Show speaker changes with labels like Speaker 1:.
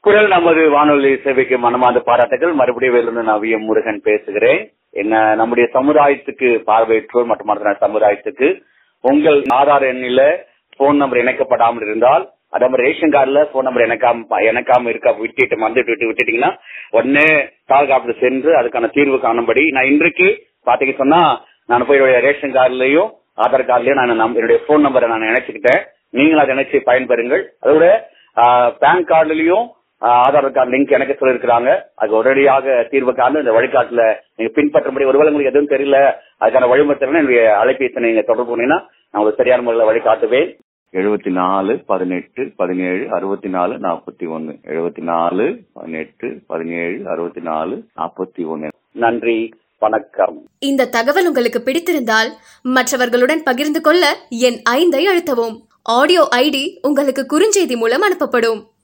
Speaker 1: குரல் நமது வானொலி சேவைக்கு மனமார்ந்த பாராட்டுகள் மறுபடியும் வேலூர் நான் வி எம் முருகன் பேசுகிறேன் என்ன நம்முடைய சமுதாயத்துக்கு பார்வையற்றோர் மற்றும் மற்ற சமுதாயத்துக்கு உங்கள் ஆதார் எண்ணில போன் நம்பர் இணைக்கப்படாமல் இருந்தால் அதே மாதிரி ரேஷன் கார்டுல போன் நம்பர் இணைக்காம இணைக்காம இருக்க விட்டுட்டு மறந்துட்டு விட்டு விட்டுட்டீங்கன்னா உடனே தாலுகா ஆபீஸ் சென்று அதுக்கான தீர்வு காணும்படி நான் இன்றைக்கு பாத்தீங்க சொன்னா நான் போய் என்னுடைய ரேஷன் கார்டுலயும் ஆதார் கார்டுலயும் நான் நம்- என்னுடைய போன் நம்பரை நான் இணைச்சுக்கிட்டேன் நீங்களும் அதை இணைச்சு பயன்பெறுங்கள் அதோட பேன் கார்டுலயும் ஆதார் கார்டு லிங்க் எனக்கு சொல்லியிருக்கிறாங்க அது உடனடியாக தீர்வு காண இந்த வழிகாட்டுல நீங்க பின்பற்றும்படி ஒருவேளை உங்களுக்கு எதுவும் தெரியல அதுக்கான வழிமுறை என்னுடைய அலைபேசி நீங்க தொடர்பு பண்ணீங்கன்னா நான் உங்களுக்கு சரியான முறையில் வழிகாட்டுவேன் எழுபத்தி நாலு பதினெட்டு பதினேழு அறுபத்தி நாலு நாற்பத்தி ஒன்னு எழுபத்தி நாலு பதினெட்டு பதினேழு அறுபத்தி நாலு நாற்பத்தி ஒன்னு நன்றி வணக்கம்
Speaker 2: இந்த தகவல் உங்களுக்கு பிடித்திருந்தால் மற்றவர்களுடன் பகிர்ந்து கொள்ள என் ஐந்தை அழுத்தவும் ஆடியோ ஐடி உங்களுக்கு குறுஞ்செய்தி மூலம் அனுப்பப்படும்